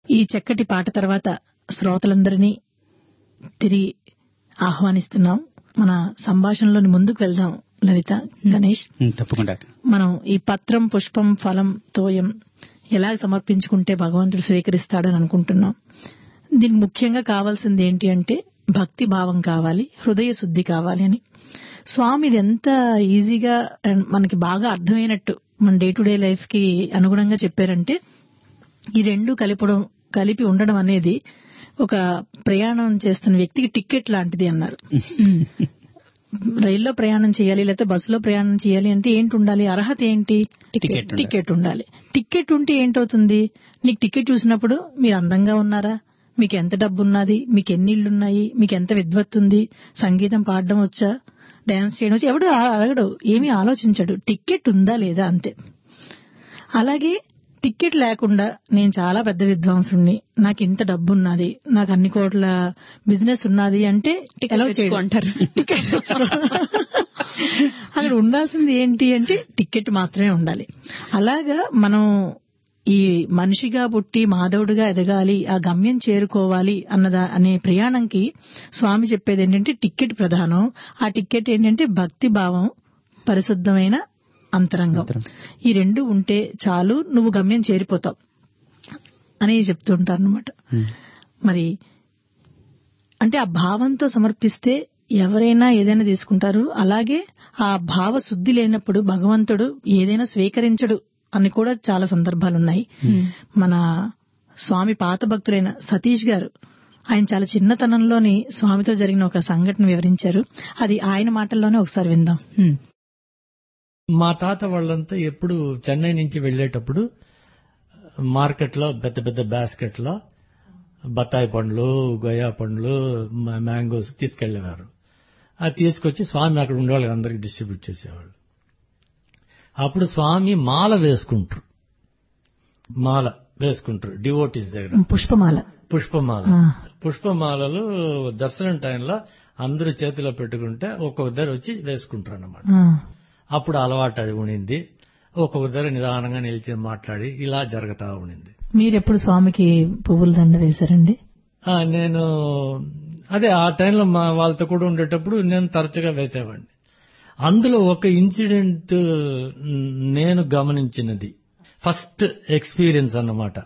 ఈ చక్కటి పాట తర్వాత శ్రోతలందరినీ తిరిగి ఆహ్వానిస్తున్నాం మన సంభాషణలోని ముందుకు వెళ్దాం లలిత గణేష్ ఉమ్, తప్పకుండా మనం ఈ పత్రం పుష్పం ఫలం తోయం ఎలా సమర్పించుకుంటే భగవంతుడు స్వీకరిస్తాడని అనుకుంటున్నాం దీనికి ముఖ్యంగా కావాల్సింది ఏంటి అంటే భక్తి భావం కావాలి హృదయ శుద్ధి కావాలి అని స్వామి ఇది ఎంత ఈజీగా అండ్ మనకి బాగా అర్థమైనట్టు మన డే టు డే లైఫ్ కి అనుగుణంగా చెప్పారంటే ఈ రెండు కలిపడం కలిపి ఉండడం అనేది ఒక ప్రయాణం చేస్తున్న వ్యక్తికి టికెట్ లాంటిది అన్నారు రైల్లో ప్రయాణం చేయాలి లేకపోతే బస్సులో ప్రయాణం చేయాలి అంటే ఏంటి ఉండాలి అర్హత ఏంటి టికెట్ ఉండాలి. టికెట్ ఉండాలి టికెట్ ఉంటే ఏంటవుతుంది నీకు టికెట్ చూసినప్పుడు మీరు అందంగా ఉన్నారా మీకు ఎంత డబ్బు ఉన్నది మీకు ఎన్ని ఇళ్ళు ఉన్నాయి మీకు ఎంత విద్వత్తు ఉంది సంగీతం పాడడం వచ్చా డాన్స్ చేయడం వచ్చా ఎవడు ఆ- అడగడు ఏమీ ఆలోచించడు టికెట్ ఉందా లేదా అంతే అలాగే టికెట్ లేకుండా నేను చాలా పెద్ద విద్వాంసుణ్ణి నాకు ఇంత డబ్బు ఉన్నది నాకు అన్ని కోట్ల బిజినెస్ ఉన్నది అంటే టికెట్ ఎలా తెచ్చుకో అంటారు. టికెట్ తెచ్చుకో. అక్కడ ఉండాల్సింది ఏంటి అంటే టికెట్ మాత్రమే ఉండాలి అలాగా మనం ఈ మనిషిగా పుట్టి మాధవుడిగా ఎదగాలి ఆ గమ్యం చేరుకోవాలి అన్నదా అనే ప్రయాణంకి స్వామి చెప్పేది ఏంటంటే టికెట్ ప్రధానం ఆ టికెట్ ఏంటంటే భక్తి భావం పరిశుద్ధమైన అంతరంగం ఈ రెండు ఉంటే చాలు నువ్వు గమ్యం చేరిపోతావు అని చెప్తుంటారు అనమాట ఉమ్, మరి అంటే ఆ భావంతో సమర్పిస్తే ఎవరైనా ఏదైనా తీసుకుంటారు అలాగే ఆ భావ శుద్ధి లేనప్పుడు భగవంతుడు ఏదైనా స్వీకరించడు అని కూడా చాలా సందర్భాలు ఉన్నాయి మన స్వామి పాత భక్తులైన సతీష్ గారు ఆయన చాలా చిన్నతనంలోని స్వామితో జరిగిన ఒక సంఘటన వివరించారు అది ఆయన మాటల్లోనే ఒకసారి విందాం మా తాత వాళ్ళంతా ఎప్పుడు చెన్నై నుంచి వెళ్ళేటప్పుడు మార్కెట్ లో పెద్ద పెద్ద బాస్కెట్ లో బత్తాయి పండ్లు గొయ్యా పండ్లు మ- మ్యాంగోస్ తీసుకెళ్లేవారు అది తీసుకొచ్చి స్వామి అక్కడ ఉండే వాళ్ళకి అందరికి డిస్ట్రిబ్యూట్ చేసేవాళ్ళు అప్పుడు స్వామి మాల వేసుకుంటారు మాల వేసుకుంటారు డివోటీస్ దగ్గర పుష్పమాల పుష్పమాల ఆ. పుష్పమాలలు దర్శనం టైంలో అందరూ చేతిలో పెట్టుకుంటే ఒక్కొక్కరు వచ్చి వేసుకుంటారు అన్నమాట ఆ, అప్పుడు అలవాటు అది ఉండింది ఒక్కొక్క దగ్గర నిదానంగా నిలిచి మాట్లాడి ఇలా జరుగుతా ఉండింది మీరెప్పుడు స్వామికి పువ్వుల దండ వేశారండి ఆ, నేను అదే ఆ టైంలో మా వాళ్ళతో కూడా ఉండేటప్పుడు నేను తరచుగా వేసేవాడిని అందులో ఒక ఇన్సిడెంట్ మ్, నేను గమనించినది ఫస్ట్ ఎక్స్పీరియన్స్ అన్నమాట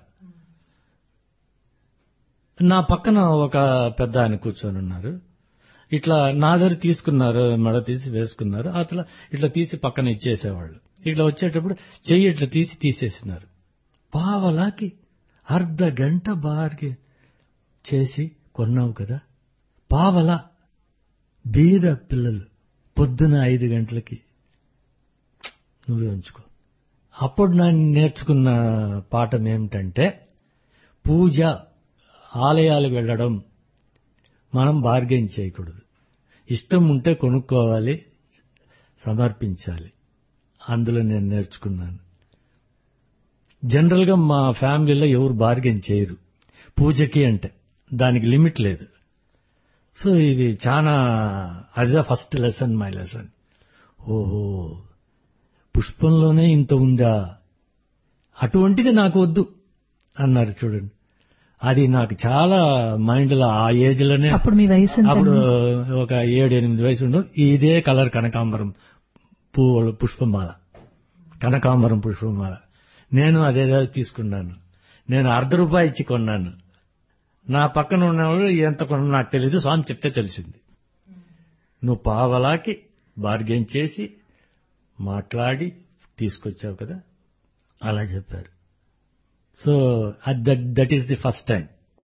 నా పక్కన ఒక పెద్ద ఆయన కూర్చొని ఉన్నారు ఇట్లా నా దగ్గర తీసుకున్నారు మెడ తీసి వేసుకున్నారు అట్లా ఇట్లా తీసి పక్కన ఇచ్చేసేవాళ్ళు ఇట్లా వచ్చేటప్పుడు చెయ్యి ఇట్లా తీసి తీసేసినారు పావలాకి అర్ధ గంట బార్గే చేసి కొన్నావు కదా పావలా బీద పిల్లలు పొద్దున ఐదు గంటలకి నువ్వే ఉంచుకో అప్పుడు నేను నేర్చుకున్న పాఠం ఏమిటంటే పూజ ఆలయాలకు వెళ్ళడం మనం బార్గెన్ చేయకూడదు ఇష్టం ఉంటే కొనుక్కోవాలి సమర్పించాలి అందులో నేను నేర్చుకున్నాను జనరల్ గా మా ఫ్యామిలీలో ఎవరు బార్గెన్ చేయరు పూజకి అంటే దానికి లిమిట్ లేదు సో ఇది చాలా అదే ఫస్ట్ లెసన్ మై లెసన్ ఓహో పుష్పంలోనే ఇంత ఉందా అటువంటిది నాకు వద్దు అన్నారు చూడండి అది నాకు చాలా మైండ్ లో ఆ ఏజ్ లోనే అప్పుడు మీ వయసు ఎంత అప్పుడు ఒక ఏడు ఎనిమిది వయసు ఉండు ఇదే కలర్ కనకాంబరం పువ్వులు పుష్పమాల కనకాంబరం పుష్పమాల నేను అదేదో తీసుకున్నాను నేను అర్ధ రూపాయి ఇచ్చి కొన్నాను నా పక్కన ఉన్నవాళ్ళు ఎంత కొన్నా నాకు తెలియదు స్వామి చెప్తే తెలిసింది నువ్వు పావలాకి బార్గెన్ చేసి మాట్లాడి తీసుకొచ్చావు కదా అలా చెప్పారు so that that is the first time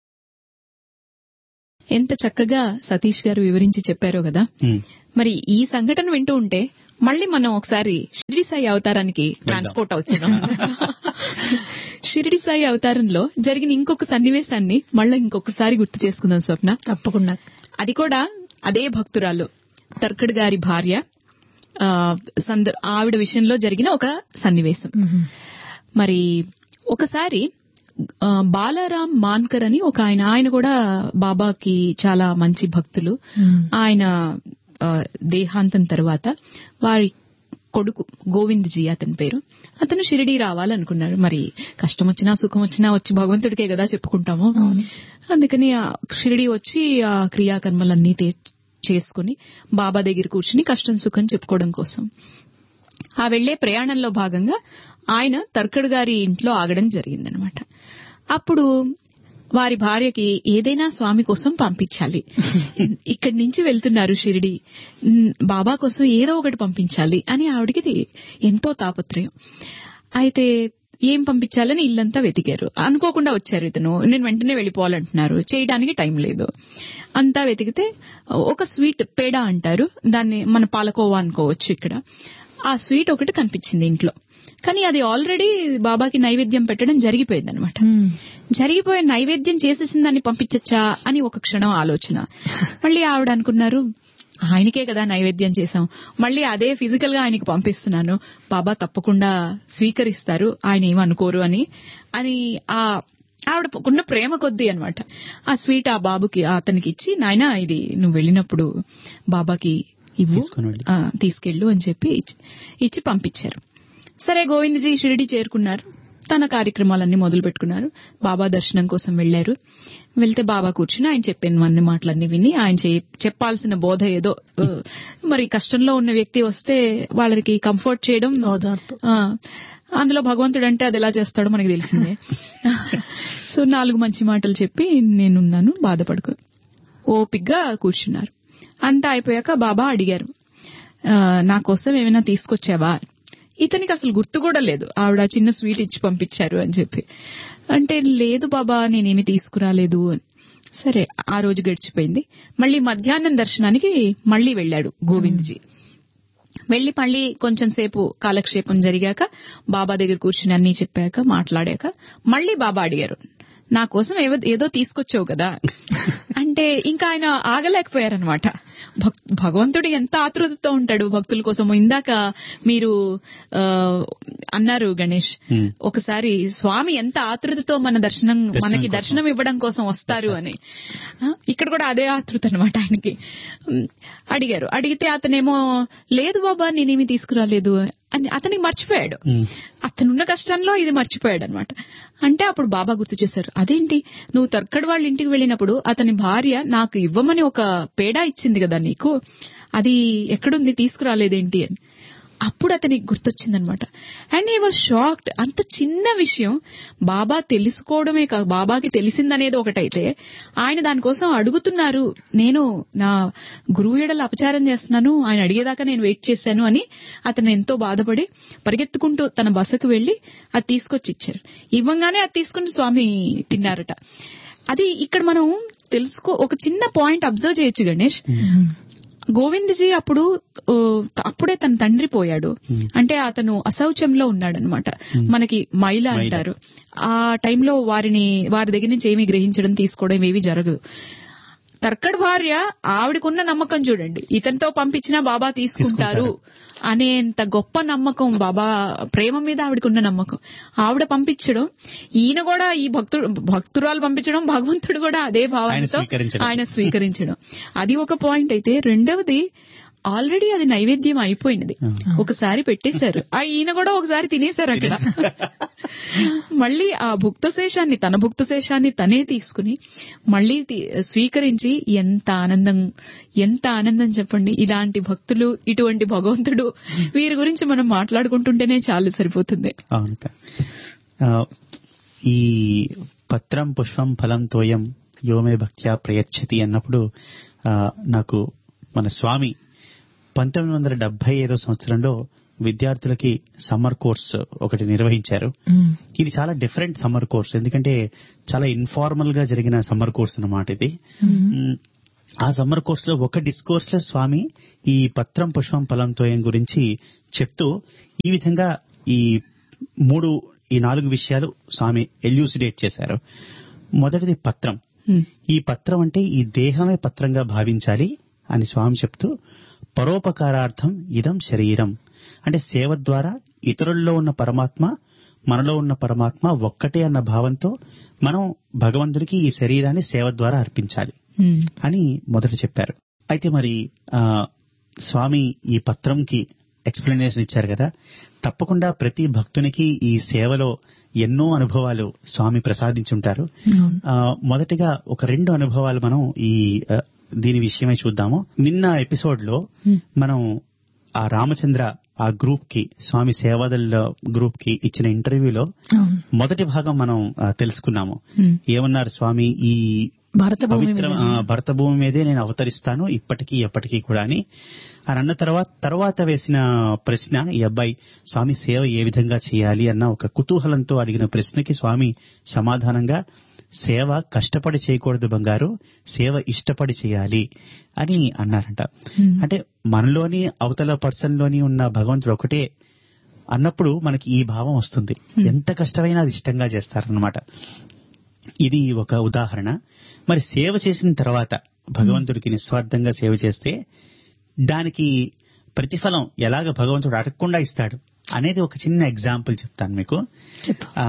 ఎంత చక్కగా సతీష్ గారు వివరించి చెప్పారో కదా ఉమ్, మరి ఈ సంఘటన వింటూ ఉంటే మళ్ళీ మనం ఒకసారి షిరిడి సాయి అవతారానికి ట్రాన్స్పోర్ట్ అవుతున్నాం షిరిడి సాయి అవతారంలో జరిగిన ఇంకొక సన్నివేశాన్ని మళ్ళీ ఇంకొకసారి గుర్తు చేసుకుందాం స్వప్న తప్పకుండా అది కూడా అదే భక్తురాలు తర్కడ్ గారి భార్య ఆ, సంద- ఆవిడ విషయంలో జరిగిన ఒక సన్నివేశం మరి ఒకసారి ఆ, బాలారాం మాన్కర్ అని ఒక ఆయన ఆయన కూడా బాబాకి చాలా మంచి భక్తులు ఆయన ఆ, దేహాంతం తర్వాత వారి కొడుకు గోవింద్ జీ అతని పేరు అతను షిరిడి రావాలనుకున్నాడు మరి కష్టం వచ్చినా సుఖం వచ్చినా వచ్చి భగవంతుడికే కదా చెప్పుకుంటాము అందుకని ఆ షిరిడి వచ్చి ఆ క్రియాకర్మలన్నీ తే- చేసుకుని బాబా దగ్గర కూర్చుని కష్టం సుఖం చెప్పుకోవడం కోసం ఆ వెళ్లే ప్రయాణంలో భాగంగా ఆయన తర్కడ్ గారి ఇంట్లో ఆగడం జరిగిందనమాట అప్పుడు వారి భార్యకి ఏదైనా స్వామి కోసం పంపించాలి ఇక్కడి నుంచి వెళ్తున్నారు షిరిడి ఉమ్, బాబా కోసం ఏదో ఒకటి పంపించాలి అని ఆవిడకి ఇది ఎంతో తాపత్రయం అయితే ఏం పంపించాలని ఇల్లంతా వెతికారు అనుకోకుండా వచ్చారు ఇతను నేను వెంటనే వెళ్ళిపోవాలంటున్నారు చేయడానికి టైం లేదు అంతా వెతికితే ఒక స్వీట్ పేడ అంటారు దాన్ని మన పాలకోవా అనుకోవచ్చు ఇక్కడ ఆ స్వీట్ ఒకటి కనిపించింది ఇంట్లో కానీ అది ఆల్రెడీ బాబాకి నైవేద్యం పెట్టడం జరిగిపోయింది అనమాట జరిగిపోయే నైవేద్యం చేసేసిన దాన్ని పంపించచ్చా అని ఒక క్షణం ఆలోచన మళ్ళీ ఆవిడ అనుకున్నారు ఆయనకే కదా నైవేద్యం చేశాం మళ్ళీ అదే ఫిజికల్ గా ఆయనకి పంపిస్తున్నాను బాబా తప్పకుండా స్వీకరిస్తారు ఆయన ఏమనుకోరు అని అని ఆ ఆవిడ ఉన్న ప్రేమ కొద్దీ అనమాట ఆ స్వీట్ ఆ బాబుకి ఆ అతనికి ఇచ్చి నాయనా ఇది నువ్వు వెళ్ళినప్పుడు బాబాకి ఇవ్వు తీసుకొని వెళ్ళి. ఆ, తీసుకెళ్ళు అని చెప్పి ఇచ్చి- ఇచ్చి పంపించారు సరే గోవిందజీ షిరిడి చేరుకున్నారు తన కార్యక్రమాలన్నీ మొదలు పెట్టుకున్నారు బాబా దర్శనం కోసం వెళ్లారు వెళ్తే బాబా కూర్చుని ఆయన చెప్పిన అన్ని మాటలన్నీ విని ఆయన చే- చెప్పాల్సిన బోధ ఏదో ఆ, మరి కష్టంలో ఉన్న వ్యక్తి వస్తే వాళ్ళకి కంఫర్ట్ చేయడం ఓదార్పు. ఆ, అందులో భగవంతుడు అంటే అది ఎలా చేస్తాడో మనకి తెలిసిందే సో నాలుగు మంచి మాటలు చెప్పి నేనున్నాను బాధపడుకో ఓపిగ్గా కూర్చున్నారు అంతా అయిపోయాక బాబా అడిగారు "ఆ, నా కోసం ఏమైనా తీసుకొచ్చావా ఇతనికి అసలు గుర్తు కూడా లేదు ఆవిడ చిన్న స్వీట్ ఇచ్చి పంపించారు అని చెప్పి అంటే లేదు బాబా నేనేమి తీసుకురాలేదు అని సరే ఆ రోజు గడిచిపోయింది మళ్ళీ మధ్యాహ్నం దర్శనానికి మళ్ళీ వెళ్ళాడు గోవింద్జీ వెళ్లి మళ్ళీ కొంచెం సేపు కాలక్షేపం జరిగాక బాబా దగ్గర కూర్చుని అన్ని చెప్పాక మాట్లాడాక మళ్ళీ బాబా అడిగారు నా కోసం ఏవో- ఏదో తీసుకొచ్చావు కదా అంటే ఇంకా ఆయన ఆగలేకపోయారనమాట భగవంతుడు ఎంత ఆతృతతో ఉంటాడు భక్తుల కోసం ఇందాక మీరు ఆ, అన్నారు గణేష్ Hmm. ఒకసారి స్వామి ఎంత ఆతృతతో మన దర్శనం దర్శనం మనకి కోసం దర్శనం ఇవ్వడం కోసం వస్తారు అని ఆ, ఇక్కడ కూడా అదే ఆతృత అనమాట ఆయనకి ఉమ్, అడిగారు అడిగితే అతనేమో లేదు బాబా నేనేమి తీసుకురాలేదు అని అతనికి మర్చిపోయాడు ఉమ్. అతనున్న కష్టంలో ఇది మర్చిపోయాడు అనమాట అంటే అప్పుడు బాబా గుర్తు చేశారు అదేంటి నువ్వు తర్కడ్ వాళ్ళ ఇంటికి వెళ్ళినప్పుడు అతని భార్య నాకు ఇవ్వమని ఒక పేడా ఇచ్చింది కదా నీకు అది ఎక్కడుంది తీసుకురాలేదేంటి అని అప్పుడు అతనికి గుర్తొచ్చిందనమాట అండ్ ఈ వాజ్ షాక్డ్ అంత చిన్న విషయం బాబా తెలుసుకోవడమే కాదు బాబాకి తెలిసిందనేది ఒకటైతే ఆయన దానికోసం అడుగుతున్నారు నేను నా గురువు ఎడల అపచారం చేస్తున్నాను ఆయన అడిగేదాకా నేను వెయిట్ చేశాను అని అతను ఎంతో బాధపడి పరిగెత్తుకుంటూ తన బసకు వెళ్లి అది తీసుకొచ్చి ఇచ్చారు ఇవ్వంగానే అది తీసుకుని స్వామి తిన్నారట అది ఇక్కడ మనం తెలుసుకో ఒక చిన్న పాయింట్ అబ్జర్వ్ చేయొచ్చు గణేష్ గోవిందజీ అప్పుడు ఆ, అప్పుడే తన తండ్రి పోయాడు అంటే అతను అశౌచంలో ఉన్నాడనమాట మనకి మైల అంటారు ఆ టైంలో వారిని వారి దగ్గర నుంచి ఏమీ గ్రహించడం తీసుకోవడం ఏవి జరగదు తర్కడ్ భార్య ఆవిడకున్న నమ్మకం చూడండి ఇతనితో పంపించినా బాబా తీసుకుంటారు అనేంత గొప్ప నమ్మకం బాబా ప్రేమ మీద ఆవిడకున్న నమ్మకం ఆవిడ పంపించడం ఈయన కూడా ఈ భక్తుడు భక్తురాలు పంపించడం భగవంతుడు కూడా అదే భావనతో స్వీకరించడం. ఆయన స్వీకరించడం అది ఒక పాయింట్ అయితే రెండవది ఆల్రెడీ అది నైవేద్యం అయిపోయినది ఒకసారి పెట్టేశారు ఆ ఈయన కూడా ఒకసారి తినేశారు అక్కడ మళ్ళీ ఆ భుక్త శేషాన్ని తన భుక్త శేషాన్ని తనే తీసుకుని మళ్ళీ తి- స్వీకరించి ఎంత ఆనందం ఎంత ఆనందం చెప్పండి ఇలాంటి భక్తులు ఇటువంటి భగవంతుడు వీరి గురించి మనం మాట్లాడుకుంటుంటేనే చాలు సరిపోతుంది అవును అక్క. ఆ, ఈ పత్రం పుష్పం ఫలం తోయం యోమే భక్త్యా ప్రయచ్చతి అన్నప్పుడు ఆ, నాకు మన స్వామి పంతొమ్మిది వందల డెబ్బై ఐదో సంవత్సరంలో విద్యార్థులకి సమ్మర్ కోర్స్ ఒకటి నిర్వహించారు ఇది చాలా డిఫరెంట్ సమ్మర్ కోర్స్ ఎందుకంటే చాలా ఇన్ఫార్మల్ గా జరిగిన సమ్మర్ కోర్స్ అన్నమాట ఇది మ్, ఆ సమ్మర్ కోర్స్ లో ఒక డిస్కోర్స్ లో స్వామి ఈ పత్రం పుష్పం ఫలం తోయం గురించి చెప్తూ ఈ విధంగా ఈ మూడు ఈ నాలుగు విషయాలు స్వామి ఎల్యూసిడేట్ చేశారు మొదటిది పత్రం హ్మ్. ఈ పత్రం అంటే ఈ దేహమే పత్రంగా భావించాలి అని స్వామి చెప్తూ పరోపకారార్థం ఇదం శరీరం అంటే సేవ ద్వారా ఇతరుల్లో ఉన్న పరమాత్మ మనలో ఉన్న పరమాత్మ ఒక్కటే అన్న భావంతో మనం భగవంతుడికి ఈ శరీరాన్ని సేవ ద్వారా అర్పించాలి హ్మ్. అని మొదట చెప్పారు అయితే మరి ఆ స్వామి ఈ పత్రంకి ఎక్స్ప్లెనేషన్ ఇచ్చారు కదా తప్పకుండా ప్రతి భక్తునికి ఈ సేవలో ఎన్నో అనుభవాలు స్వామి ప్రసాదించుంటారు అవును. ఆ, మొదటిగా ఒక రెండు అనుభవాలు మనం ఈ ఆ, దీని విషయమై చూద్దాము నిన్న ఎపిసోడ్ లో మనం ఆ రామచంద్ర ఆ గ్రూప్ కి స్వామి సేవాదల్ గ్రూప్ కి ఇచ్చిన ఇంటర్వ్యూలో అవును మొదటి భాగం మనం ఆ, తెలుసుకున్నాము Hmm. ఏమన్నారు స్వామి ఈ భరత భూమి పవిత్ర మీద. ఆ, భరత భూమి మీదే నేను అవతరిస్తాను ఇప్పటికీ ఎప్పటికీ కూడా అని అని అన్న తర్వాత తర్వాత వేసిన ప్రశ్న ఈ అబ్బాయి స్వామి సేవ ఏ విధంగా చేయాలి అన్న ఒక కుతూహలంతో అడిగిన ప్రశ్నకి స్వామి సమాధానంగా సేవ కష్టపడి చేయకూడదు బంగారు సేవ ఇష్టపడి చేయాలి అని అన్నారంట అంటే మనలోని అవతల పర్సన్ లోని ఉన్న భగవంతుడు ఒకటే అన్నప్పుడు మనకి ఈ భావం వస్తుంది ఎంత కష్టమైనా అది ఇష్టంగా చేస్తారనమాట ఇది ఒక ఉదాహరణ మరి సేవ చేసిన తర్వాత భగవంతుడికి నిస్వార్థంగా సేవ చేస్తే దానికి ప్రతిఫలం ఎలాగ భగవంతుడు అడగకుండా ఇస్తాడు అనేది ఒక చిన్న ఎగ్జాంపుల్ చెప్తాను మీకు చెప్పు ఆ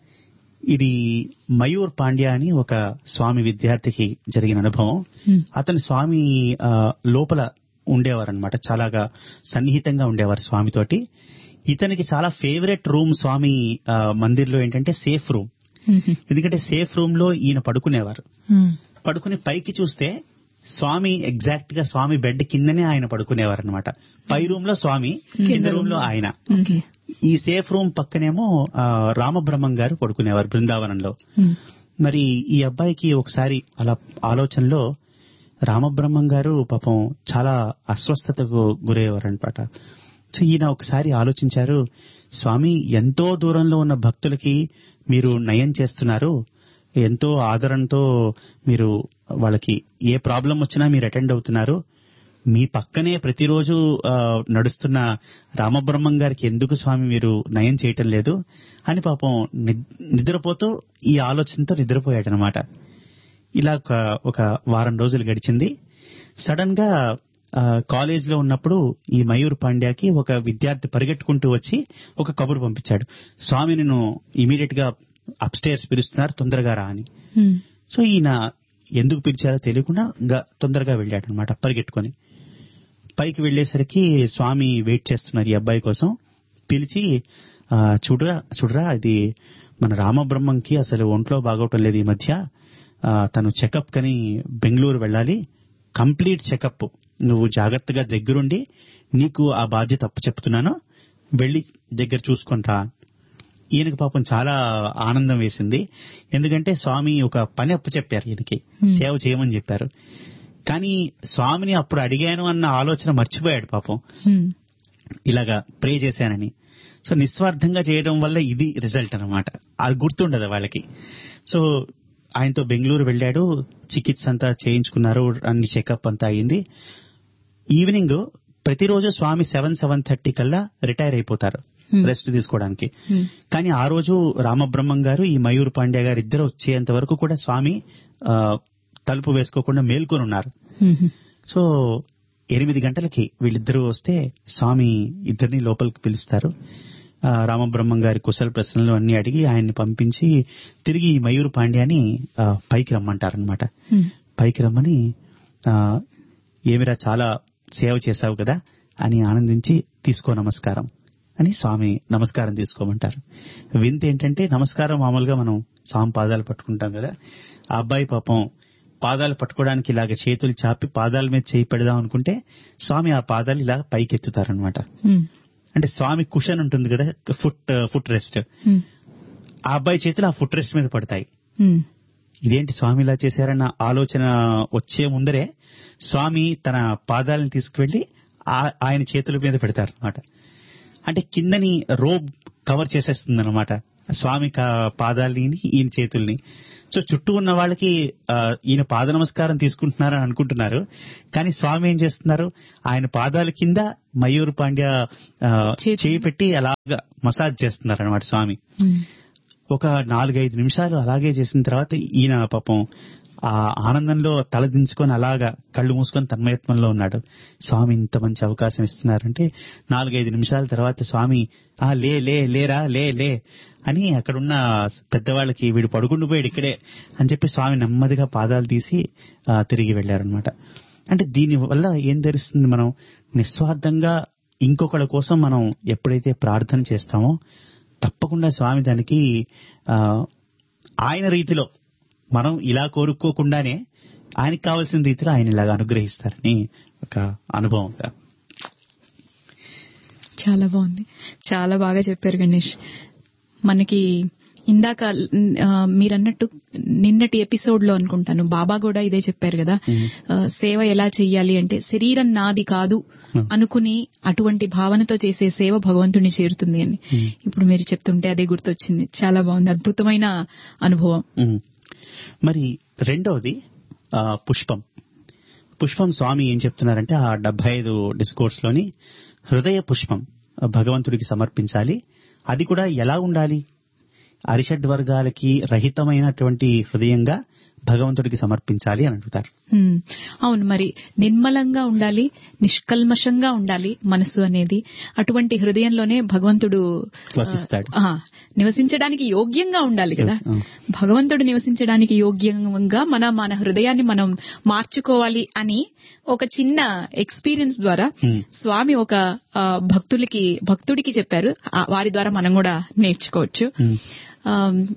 ఇది మయూర్ పాండ్యా అని ఒక స్వామి విద్యార్థికి జరిగిన అనుభవం అతను స్వామి ఆ, లోపల ఉండేవారు అనమాట చాలాగా సన్నిహితంగా ఉండేవారు స్వామితోటి ఇతనికి చాలా ఫేవరెట్ రూమ్ స్వామి ఆ, మందిర్లో ఏంటంటే సేఫ్ రూమ్ ఎందుకంటే సేఫ్ రూమ్ లో ఈయన పడుకునేవారు ఉమ్. పడుకుని పైకి చూస్తే స్వామి ఎగ్జాక్ట్ గా స్వామి బెడ్ కిందనే ఆయన పడుకునేవారు అనమాట పై రూమ్ లో స్వామి కింద రూమ్ లో ఆయన ఓకే ఈ సేఫ్ రూమ్ పక్కనేమో ఆ, రామబ్రహ్మం గారు పడుకునేవారు బృందావనంలో మరి ఈ అబ్బాయికి ఒకసారి అలా ఆలోచనలో రామబ్రహ్మం గారు పాపం చాలా అస్వస్థతకు గురయ్యేవారు అనమాట సో ఈయన ఒకసారి ఆలోచించారు స్వామి ఎంతో దూరంలో ఉన్న భక్తులకి మీరు నయం చేస్తున్నారు ఎంతో ఆదరణతో మీరు వాళ్ళకి ఏ ప్రాబ్లం వచ్చినా మీరు అటెండ్ అవుతున్నారు మీ పక్కనే ప్రతిరోజు ఆ, నడుస్తున్న రామబ్రహ్మం గారికి ఎందుకు స్వామి మీరు నయం చేయటం లేదు అని పాపం నిద్- నిద్రపోతూ ఈ ఆలోచనతో నిద్రపోయాడు అనమాట ఇలా ఒక ఒక వారం రోజులు గడిచింది సడన్ గా ఆ, కాలేజ్ లో ఉన్నప్పుడు ఈ మయూర్ పాండ్యాకి ఒక విద్యార్థి పరిగెట్టుకుంటూ వచ్చి ఒక కబురు పంపించాడు స్వామి నేను ఇమీడియట్ గా అప్స్టేర్స్ పిలుస్తున్నారు తొందరగా రా అని సో ఈయన ఎందుకు పిలిచారో తెలియకుండా గ- తొందరగా వెళ్ళాడు అనమాట పరిగెట్టుకొని పైకి వెళ్ళేసరికి స్వామి వెయిట్ చేస్తున్నారు ఈ అబ్బాయి కోసం పిలిచి ఆ, చూడరా చూడరా ఇది మన రామబ్రహ్మంకి అసలు ఒంట్లో బాగోవటం లేదు ఈ మధ్య ఆ, తను చెకప్ కని బెంగళూరు వెళ్ళాలి కంప్లీట్ చెకప్ నువ్వు జాగ్రత్తగా దగ్గరుండి నీకు ఆ బాధ్యత అప్పు చెప్తున్నాను వెళ్ళి దగ్గర చూసుకుంటా ఈయనకి పాపం చాలా ఆనందం వేసింది ఎందుకంటే స్వామి ఒక పని అప్పు చెప్పారు ఈయనకి సేవ చేయమని చెప్పారు కానీ స్వామిని అప్పుడు అడిగాను అన్న ఆలోచన మర్చిపోయాడు పాపం ఇలాగా ప్రే చేశానని సో నిస్వార్థంగా చేయడం వల్ల ఇది రిజల్ట్ అన్నమాట అది గుర్తుండదు వాళ్ళకి సో ఆయనతో బెంగళూరు వెళ్ళాడు చికిత్స అంతా చేయించుకున్నారు అన్ని చెకప్ అంతా అయింది ఈవినింగ్ ప్రతిరోజు స్వామి సెవెన్ సెవెన్ థర్టీ కల్లా రిటైర్ అయిపోతారు రెస్ట్ తీసుకోవడానికి కానీ ఆ రోజు రామబ్రహ్మం గారు ఈ మయూర్ పాండ్య గారు ఇద్దరు వచ్చేంత వరకు కూడా స్వామి ఆ, తలుపు వేసుకోకుండా మేల్కొని ఉన్నారు సో ఎనిమిది గంటలకి వీళ్ళిద్దరూ వస్తే స్వామి ఇద్దరిని లోపలికి పిలుస్తారు ఆ, రామబ్రహ్మం గారి కుశల ప్రశ్నలు అన్ని అడిగి ఆయన్ని పంపించి తిరిగి ఈ మయూర్ పాండ్యాని ఆ, పైకి రమ్మంటారనమాట పైకి రమ్మని ఆ, ఏమిరా చాలా సేవ చేశావు కదా అని ఆనందించి తీసుకో నమస్కారం అని స్వామి నమస్కారం తీసుకోమంటారు వింత ఏంటంటే నమస్కారం మామూలుగా మనం స్వామి పాదాలు పట్టుకుంటాం కదా ఆ అబ్బాయి పాపం పాదాలు పట్టుకోవడానికి ఇలాగ చేతులు చాపి పాదాల మీద చేయి పెడదాం అనుకుంటే స్వామి ఆ పాదాలు ఇలా పైకి ఎత్తుతారనమాట అంటే స్వామి కుషన్ ఉంటుంది కదా ఫుట్ ఫుట్ రెస్ట్ ఆ అబ్బాయి చేతులు ఆ ఫుట్ రెస్ట్ మీద పడతాయి ఇదేంటి స్వామి ఇలా చేశారన్న ఆలోచన వచ్చే ముందరే స్వామి తన పాదాలను తీసుకువెళ్లి ఆ- ఆయన చేతుల మీద పెడతారు అనమాట అంటే కిందని రోబ్ కవర్ చేసేస్తుంది అనమాట స్వామి కా- పాదాలని ఈయన చేతుల్ని సో చుట్టూ ఉన్న వాళ్ళకి ఆ, ఈయన పాద నమస్కారం తీసుకుంటున్నారని అనుకుంటున్నారు కానీ స్వామి ఏం చేస్తున్నారు ఆయన పాదాల కింద మయూర్ పాండ్య ఆ, చేతి- చేయి పెట్టి అలాగా మసాజ్ చేస్తున్నారు అనమాట స్వామి ఒక నాలుగైదు నిమిషాలు అలాగే చేసిన తర్వాత ఈయన పాపం ఆ ఆనందంలో తలదించుకొని అలాగా కళ్ళు మూసుకొని తన్మయత్వంలో ఉన్నాడు స్వామి ఇంత మంచి అవకాశం ఇస్తున్నారంటే నాలుగైదు నిమిషాల తర్వాత స్వామి ఆ లే లే లేరా లే లే అని అక్కడున్న పెద్దవాళ్ళకి వీడు పడుకుండిపోయాడు ఇక్కడే అని చెప్పి స్వామి నెమ్మదిగా పాదాలు తీసి ఆ, తిరిగి వెళ్లారనమాట అంటే దీని వల్ల ఏం తెలుస్తుంది మనం నిస్వార్థంగా ఇంకొకళ్ళ కోసం మనం ఎప్పుడైతే ప్రార్థన చేస్తామో తప్పకుండా స్వామి దానికి ఆ, ఆయన రీతిలో మనం ఇలా కోరుకోకుండానే ఆయనకి కావాల్సిన రీతిలో ఆయన ఇలాగ అనుగ్రహిస్తారని ఒక అనుభవం చాలా బాగుంది చాలా బాగా చెప్పారు గణేష్ మనకి ఇందాక ఆ, మీరన్నట్టు నిన్నటి ఎపిసోడ్ లో అనుకుంటాను బాబా కూడా ఇదే చెప్పారు కదా ఆ, సేవ ఎలా చెయ్యాలి అంటే శరీరం నాది కాదు అనుకుని అటువంటి భావనతో చేసే సేవ భగవంతుని చేరుతుంది అని ఇప్పుడు మీరు చెప్తుంటే అదే గుర్తొచ్చింది చాలా బాగుంది అద్భుతమైన అనుభవం ఉమ్. మరి రెండవది ఆ, పుష్పం పుష్పం స్వామి ఏం చెప్తున్నారంటే ఆ డెబ్బై ఐదు డిస్కోర్స్ లోని హృదయ పుష్పం ఆ, భగవంతుడికి సమర్పించాలి అది కూడా ఎలా ఉండాలి అరిషడ్ వర్గాలకి రహితమైనటువంటి హృదయంగా భగవంతుడికి సమర్పించాలి అని అడుగుతారు హ్మ్. అవును మరి నిర్మలంగా ఉండాలి నిష్కల్మషంగా ఉండాలి మనసు అనేది అటువంటి హృదయంలోనే భగవంతుడు వసిస్తాడు. ఆ, నివసించడానికి యోగ్యంగా ఉండాలి కదా ఆ. భగవంతుడు నివసించడానికి యోగ్యంగా మన మన హృదయాన్ని మనం మార్చుకోవాలి అని ఒక చిన్న ఎక్స్పీరియన్స్ ద్వారా Hmm. స్వామి ఒక ఆ, భక్తులకి భక్తుడికి చెప్పారు ఆ, వారి ద్వారా మనం కూడా నేర్చుకోవచ్చు ఉమ్. ఆ,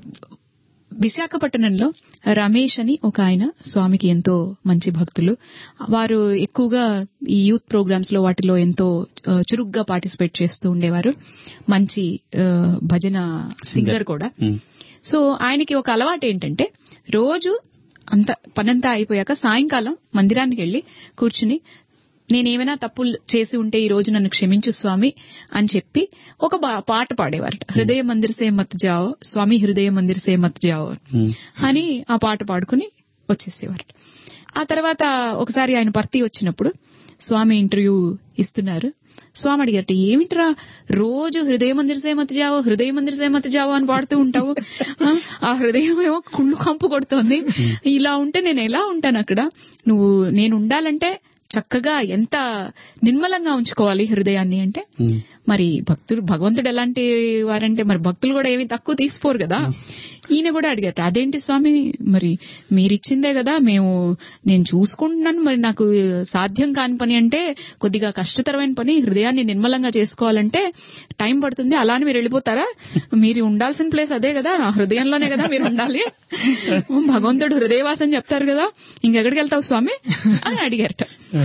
విశాఖపట్నంలో రమేష్ అని ఒక ఆయన స్వామికి ఎంతో మంచి భక్తులు వారు ఎక్కువగా ఈ యూత్ ప్రోగ్రామ్స్ లో వాటిలో ఎంతో ఆ, చురుగ్గా పార్టిసిపేట్ చేస్తూ ఉండేవారు మంచి ఆ, భజన సింగర్ కూడా ఉమ్. సో ఆయనకి ఒక అలవాటు ఏంటంటే రోజు అంత పనంతా అయిపోయాక సాయంకాలం మందిరానికి వెళ్లి కూర్చుని నేనేమైనా తప్పులు చేసి ఉంటే ఈ రోజు నన్ను క్షమించు స్వామి అని చెప్పి ఒక బా- పాట పాడేవారట హృదయ మందిర్ సే మత్ జావో స్వామి హృదయ మందిర్ సే మత్ జావో ఉమ్. అని ఆ పాట పాడుకుని వచ్చేసేవారట ఆ తర్వాత ఒకసారి ఆయన భర్తీ వచ్చినప్పుడు స్వామి ఇంటర్వ్యూ ఇస్తున్నారు స్వామి అడిగారట ఏమిట్రా రోజు హృదయ మందిర్ సే మత్ జావో హృదయ మందిర్ సే మత్ జావో అని పాడుతూ ఉంటావు ఆ, ఆ హృదయం ఏమో కుళ్ళు కంపు కొడుతోంది ఇలా ఉంటే నేను ఎలా ఉంటాను అక్కడ నువ్వు నేను ఉండాలంటే చక్కగా ఎంత నిర్మలంగా ఉంచుకోవాలి హృదయాన్ని అంటే ఉమ్. మరి భక్తులు భగవంతుడు ఎలాంటి వారంటే మరి భక్తులు కూడా ఏమి తక్కువ తీసిపోరు కదా ఈయన కూడా అడిగారు అదేంటి స్వామి మరి మీరిచ్చిందే కదా మేము నేను చూసుకుంటున్నాను మరి నాకు సాధ్యం కాని పని అంటే కొద్దిగా కష్టతరమైన పని హృదయాన్ని నిర్మలంగా చేసుకోవాలంటే టైం పడుతుంది అలానే మీరు వెళ్ళిపోతారా మీరు ఉండాల్సిన ప్లేస్ అదే కదా నా హృదయంలోనే కదా మీరు ఉండాలి భగవంతుడు హృదయవాసం చెప్తారు కదా ఇంకెక్కడికి వెళ్తావు స్వామి అని అడిగారట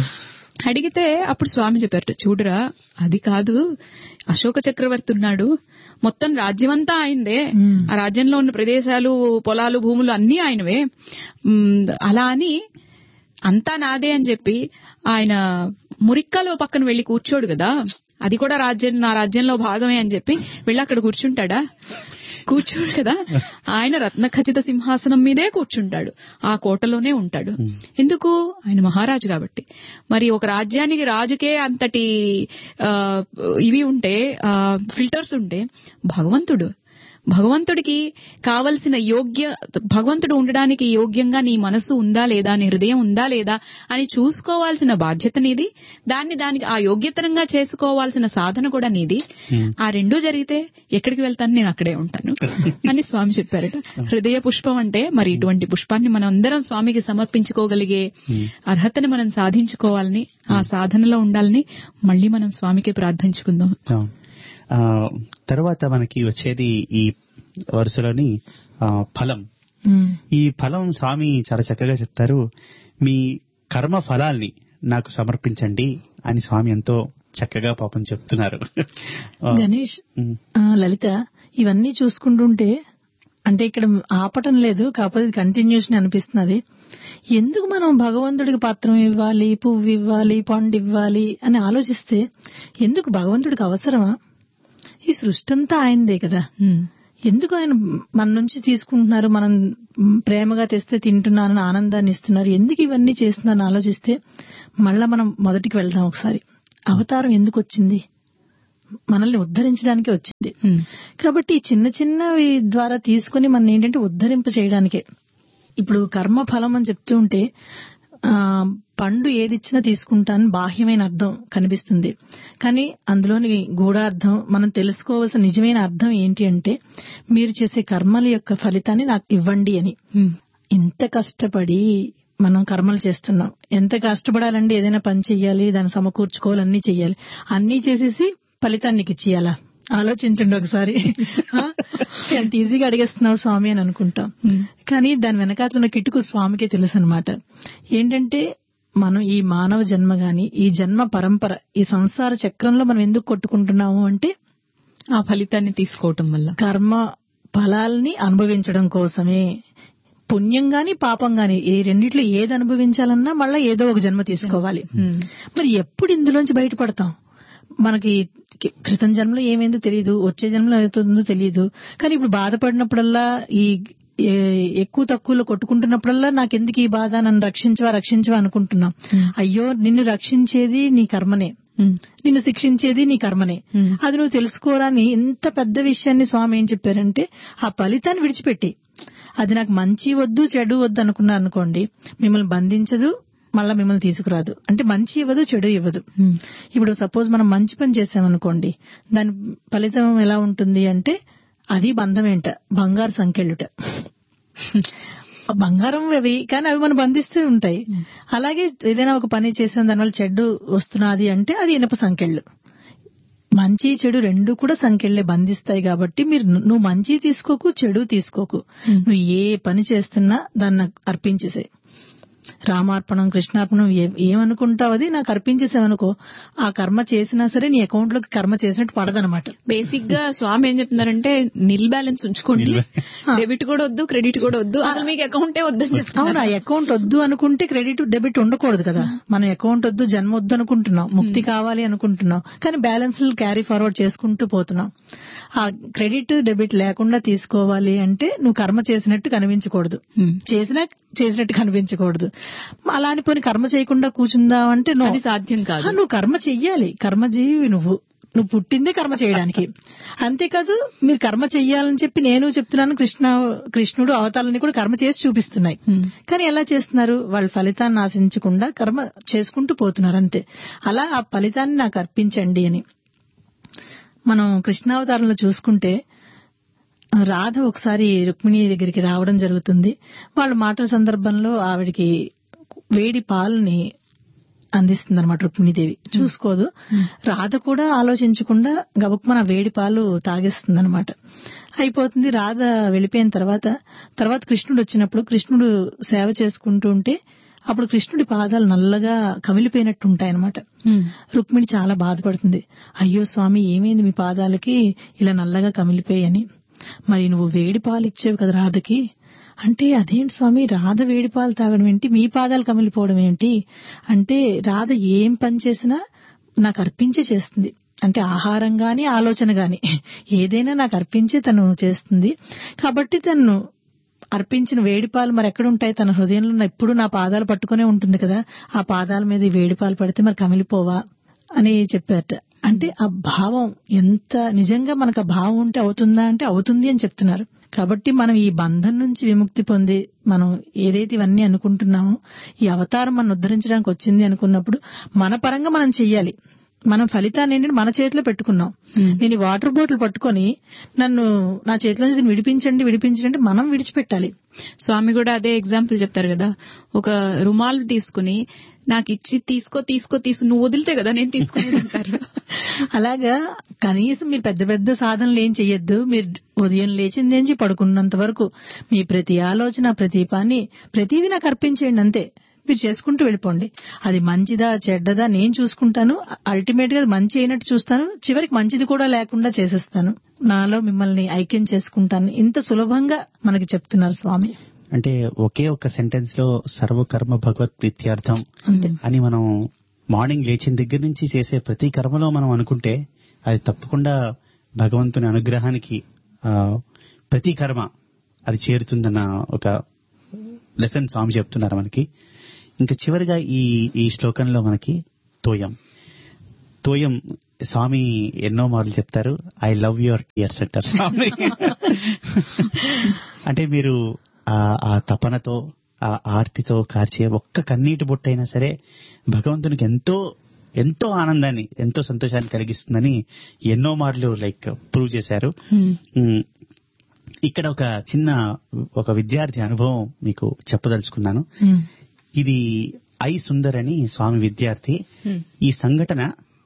అడిగితే అప్పుడు స్వామి చెప్పారట చూడరా అది కాదు అశోక చక్రవర్తి ఉన్నాడు మొత్తం రాజ్యమంతా ఆయనదే ఆ రాజ్యంలో ఉన్న ప్రదేశాలు పొలాలు భూములు అన్నీ ఆయనవే ఉమ్, అలా అని అంతా నాదే అని చెప్పి ఆయన మురిక్కలో పక్కన వెళ్లి కూర్చోడు కదా అది కూడా రాజ్యం నా రాజ్యంలో భాగమే అని చెప్పి వెళ్ళి అక్కడ కూర్చుంటాడా కూర్చోడు కదా ఆయన రత్న ఖచ్చిత సింహాసనం మీదే కూర్చుంటాడు ఆ కోటలోనే ఉంటాడు ఎందుకు ఆయన మహారాజు కాబట్టి మరి ఒక రాజ్యానికి రాజుకే అంతటి ఆ, ఇవి ఉంటే ఫిల్టర్స్ ఉంటే భగవంతుడు భగవంతుడికి కావలసిన యోగ్య భగవంతుడు ఉండడానికి యోగ్యంగా నీ మనసు ఉందా లేదా నీ హృదయం ఉందా లేదా అని చూసుకోవాల్సిన బాధ్యత నీది దాన్ని దానికి ఆ యోగ్యతరంగా చేసుకోవాల్సిన సాధన కూడా నీది ఆ రెండూ జరిగితే ఎక్కడికి వెళ్తాను నేను అక్కడే ఉంటాను అని స్వామి చెప్పారట హృదయ పుష్పం అంటే మరి ఇటువంటి పుష్పాన్ని మనం అందరం స్వామికి సమర్పించుకోగలిగే అర్హతని మనం సాధించుకోవాలని ఆ సాధనలో ఉండాలని మళ్ళీ మనం స్వామికి ప్రార్థించుకుందాం అవును. ఆ, తర్వాత మనకి వచ్చేది ఈ వరుసలోని ఆ, ఫలం ఉమ్. ఈ ఫలం స్వామి చాలా చక్కగా చెప్తారు మీ కర్మ ఫలాల్ని నాకు సమర్పించండి అని స్వామి ఎంతో చక్కగా పాపం చెప్తున్నారు ఆ, గణేష్ ఉమ్, ఆ, లలిత ఇవన్నీ చూసుకుంటుంటే అంటే ఇక్కడ ఆపటం లేదు కాకపోతే కంటిన్యూషన్ అనిపిస్తున్నది ఎందుకు మనం భగవంతుడికి పత్రం ఇవ్వాలి పువ్వు ఇవ్వాలి పండు ఇవ్వాలి అని ఆలోచిస్తే ఎందుకు భగవంతుడికి అవసరమా ఈ సృష్టి అంతా ఆయనదే కదా ఉమ్. ఎందుకు ఆయన మన నుంచి తీసుకుంటున్నారు మనం ప్రేమగా తెస్తే తింటున్నారని ఆనందాన్ని ఇస్తున్నారు ఎందుకు ఇవన్నీ చేస్తున్నారని ఆలోచిస్తే మళ్ళా మనం మొదటికి వెళ్దాం ఒకసారి అవతారం ఎందుకు వచ్చింది మనల్ని ఉద్ధరించడానికే వచ్చింది ఉమ్. కాబట్టి ఈ చిన్న చిన్నవి ద్వారా తీసుకుని మన ఏంటంటే ఉద్ధరింప చేయడానికే ఇప్పుడు కర్మ ఫలం అని చెప్తూ ఉంటే ఆ పండు ఏదిచ్చినా తీసుకుంటాను బాహ్యమైన అర్థం కనిపిస్తుంది కానీ అందులోని గూఢార్థం మనం తెలుసుకోవాల్సిన నిజమైన అర్థం ఏంటి అంటే మీరు చేసే కర్మల యొక్క ఫలితాన్ని నాకు ఇవ్వండి అని ఉమ్. ఇంత కష్టపడి మనం కర్మలు చేస్తున్నాం ఎంత కష్టపడాలండి ఏదైనా పని చెయ్యాలి దాన్ని సమకూర్చుకోవాలి అన్ని చెయ్యాలి అన్ని చేసేసి ఫలితాన్ని ఇచ్చేయాలా ఆలోచించండి ఒకసారి ఆ? ఎంత ఈజీగా అడిగేస్తున్నావు స్వామి అని అనుకుంటాం కానీ దాని వెనకాతల ఉన్న కిటుకు స్వామికే తెలుసు అనమాట ఏంటంటే మనం ఈ మానవ జన్మ గాని ఈ జన్మ పరంపర ఈ సంసార చక్రంలో మనం ఎందుకు కొట్టుకుంటున్నాము అంటే ఆ ఫలితాన్ని తీసుకోవటం వల్ల కర్మ ఫలాల్ని అనుభవించడం కోసమే పుణ్యం గాని పాపం గాని ఈ రెండిట్లో ఏది అనుభవించాలన్నా మళ్ళా ఏదో ఒక జన్మ తీసుకోవాలి Hmm. మరి ఎప్పుడు ఇందులోంచి బయటపడతాం మనకి కి- క్రితం జన్మలో ఏమైందో తెలియదు వచ్చే జన్మలో అవుతుందో తెలియదు కానీ ఇప్పుడు బాధపడినప్పుడల్లా ఈ ఏ- ఎక్కువ తక్కువలో కొట్టుకుంటున్నప్పుడల్లా నాకెందుకు ఈ బాధ నన్ను రక్షించవా రక్షించవా అనుకుంటున్నాం అయ్యో నిన్ను రక్షించేది నీ కర్మనే Hmm. నిన్ను శిక్షించేది నీ కర్మనే Hmm. అది నువ్వు తెలుసుకోరాని ఇంత పెద్ద విషయాన్ని స్వామి ఏం చెప్పారంటే ఆ ఫలితాన్ని విడిచిపెట్టి అది నాకు మంచి వద్దు చెడు వద్దు అనుకున్నా అనుకోండి మిమ్మల్ని బంధించదు మళ్ళా మిమ్మల్ని తీసుకురాదు అంటే మంచి ఇవ్వదు చెడు ఇవ్వదు Hmm. ఇప్పుడు సపోజ్ మనం మంచి పని చేసామనుకోండి దాని ఫలితం ఎలా ఉంటుంది అంటే అది బంధం ఏంట బంగారు సంఖ్యలుట బంగారం అవి కానీ అవి మనం బంధిస్తూ ఉంటాయి అలాగే ఏదైనా ఒక పని చేసిన దానివల్ల చెడ్డు వస్తున్నది అంటే అది ఇనప సంఖ్యలు మంచి చెడు రెండు కూడా సంఖ్యలే బంధిస్తాయి కాబట్టి మీరు నువ్వు మంచి తీసుకోకు చెడు తీసుకోకు నువ్వు ఏ పని చేస్తున్నా దాన్ని అర్పించేసే రామార్పణం కృష్ణార్పణం ఏ- ఏమనుకుంటావు అది నాకు అర్పించేసావనుకో ఆ కర్మ చేసినా సరే నీ అకౌంట్ లోకి కర్మ చేసినట్టు పడదనమాట బేసిక్ గా స్వామి ఏం చెప్తున్నారంటే నిల్ బ్యాలెన్స్ ఉంచుకోండి డెబిట్ కూడా వద్దు క్రెడిట్ కూడా వద్దు అసలు మీకు అకౌంటే వద్దని చెప్తున్నారు అవును ఆ అకౌంట్ వద్దు అనుకుంటే క్రెడిట్ డెబిట్ ఉండకూడదు కదా మన అకౌంట్ వద్దు జన్మ వద్దు అనుకుంటున్నాం ముక్తి కావాలి అనుకుంటున్నాం కానీ బ్యాలెన్స్ క్యారీ ఫార్వర్డ్ చేసుకుంటూ పోతున్నాం ఆ క్రెడిట్ డెబిట్ లేకుండా తీసుకోవాలి అంటే నువ్వు కర్మ చేసినట్టు కనిపించకూడదు Hmm. చేసినా చేసినట్టు కనిపించకూడదు అలా అని పోనీ కర్మ చేయకుండా కూర్చుందాం అంటే no. అది సాధ్యం కాదు ఆ, నువ్వు కర్మ చెయ్యాలి కర్మజీవి నువ్వు నువ్వు పుట్టిందే కర్మ చేయడానికి అంతేకాదు మీరు కర్మ చెయ్యాలని చెప్పి నేను చెప్తున్నాను కృష్ణ కృష్ణుడు అవతారాలని కూడా కర్మ చేసి చూపిస్తున్నాయి Hmm. కానీ ఎలా చేస్తున్నారు వాళ్ళ ఫలితాన్ని ఆశించకుండా కర్మ చేసుకుంటూ పోతున్నారు అంతే అలా ఆ ఫలితాన్ని నాకు అర్పించండి అని మనం కృష్ణావతారంలో చూసుకుంటే రాధ ఒకసారి రుక్మిణి దగ్గరికి రావడం జరుగుతుంది వాళ్ళ మాటల సందర్భంలో ఆవిడికి వేడి పాలని అందిస్తుంది అనమాట రుక్మిణీదేవి చూసుకోదు రాధ కూడా ఆలోచించకుండా గబుక్మన వేడి పాలు తాగేస్తుంది అనమాట అయిపోతుంది రాధ వెళ్ళిపోయిన తర్వాత తర్వాత కృష్ణుడు వచ్చినప్పుడు కృష్ణుడు సేవ చేసుకుంటూ ఉంటే అప్పుడు కృష్ణుడి పాదాలు నల్లగా కమిలిపోయినట్టు ఉంటాయన్నమాట Hmm. రుక్మిణి చాలా బాధపడుతుంది అయ్యో స్వామి ఏమైంది మీ పాదాలకి ఇలా నల్లగా కమిలిపోయాయని మరి నువ్వు వేడి పాలు ఇచ్చేవి కదా రాధకి అంటే అదేంటి స్వామి రాధ వేడి పాలు తాగడం ఏంటి మీ పాదాలు కమిలిపోవడం ఏంటి అంటే రాధ ఏం పని చేసినా నాకు అర్పించే చేస్తుంది అంటే ఆహారం గాని ఆలోచన గాని ఏదైనా నాకు అర్పించే తను చేస్తుంది కాబట్టి తను అర్పించిన వేడిపాలు మరి ఎక్కడ ఉంటాయి తన హృదయంలో నా- ఎప్పుడు నా పాదాలు పట్టుకునే ఉంటుంది కదా ఆ పాదాల మీద ఈ వేడిపాలు పడితే మరి కమిలిపోవా అని చెప్పారట అంటే ఆ భావం ఎంత నిజంగా మనకు ఆ భావం ఉంటే అవుతుందా అంటే అవుతుంది అని చెప్తున్నారు కాబట్టి మనం ఈ బంధం నుంచి విముక్తి పొంది మనం ఏదైతే ఇవన్నీ అనుకుంటున్నామో ఈ అవతారం మనం ఉద్ధరించడానికి వచ్చింది అనుకున్నప్పుడు మన పరంగా మనం చెయ్యాలి మనం ఫలితాన్ని ఏంటంటే మన చేతిలో పెట్టుకున్నాం నేను ఈ వాటర్ బాటిల్ పట్టుకొని నన్ను నా చేతిలో నుంచి దీన్ని విడిపించండి విడిపించండి అంటే మనం విడిచిపెట్టాలి స్వామి కూడా అదే ఎగ్జాంపుల్ చెప్తారు కదా ఒక రుమాల్ తీసుకుని నాకు ఇచ్చి తీసుకో తీసుకో తీసు నువ్వు వదిలితే కదా నేను తీసుకునేది అంటారు అలాగా కనీసం మీరు పెద్ద పెద్ద సాధనలు ఏం చెయ్యొద్దు మీరు ఉదయం లేచింది నుంచి పడుకున్నంత వరకు మీ ప్రతి ఆలోచన ప్రతి పని ప్రతిదీ నాకు అర్పించేయండి అంతే మీరు చేసుకుంటూ వెళ్ళిపోండి అది మంచిదా చెడ్డదా నేను చూసుకుంటాను అల్టిమేట్ గా అది మంచి అయినట్టు చూస్తాను చివరికి మంచిది కూడా లేకుండా చేసేస్తాను నాలో మిమ్మల్ని ఐక్యం చేసుకుంటాను ఇంత సులభంగా మనకి చెప్తున్నారు స్వామి అంటే ఒకే ఒక సెంటెన్స్ లో సర్వకర్మ భగవత్ ప్రీత్యార్థం అంతే అని మనం మార్నింగ్ లేచిన దగ్గర నుంచి చేసే ప్రతి కర్మలో మనం అనుకుంటే అది తప్పకుండా భగవంతుని అనుగ్రహానికి ఆ, ప్రతి కర్మ అది చేరుతుందన్న ఒక లెసన్ స్వామి చెప్తున్నారు మనకి ఇంకా చివరిగా ఈ ఈ శ్లోకంలో మనకి తోయం తోయం స్వామి ఎన్నో మార్లు చెప్తారు ఐ లవ్ యువర్ టియర్స్ అంటారు స్వామి అంటే మీరు ఆ ఆ తపనతో ఆ ఆర్తితో కార్చే ఒక్క కన్నీటి బొట్టైనా సరే భగవంతునికి ఎంతో ఎంతో ఆనందాన్ని ఎంతో సంతోషాన్ని కలిగిస్తుందని ఎన్నో మార్లు లైక్ ప్రూవ్ చేశారు ఉమ్, ఇక్కడ ఒక చిన్న ఒక విద్యార్థి అనుభవం మీకు చెప్పదలుచుకున్నాను ఉమ్. ఇది ఐ సుందర్ అని స్వామి విద్యార్థి Hmm. ఈ సంఘటన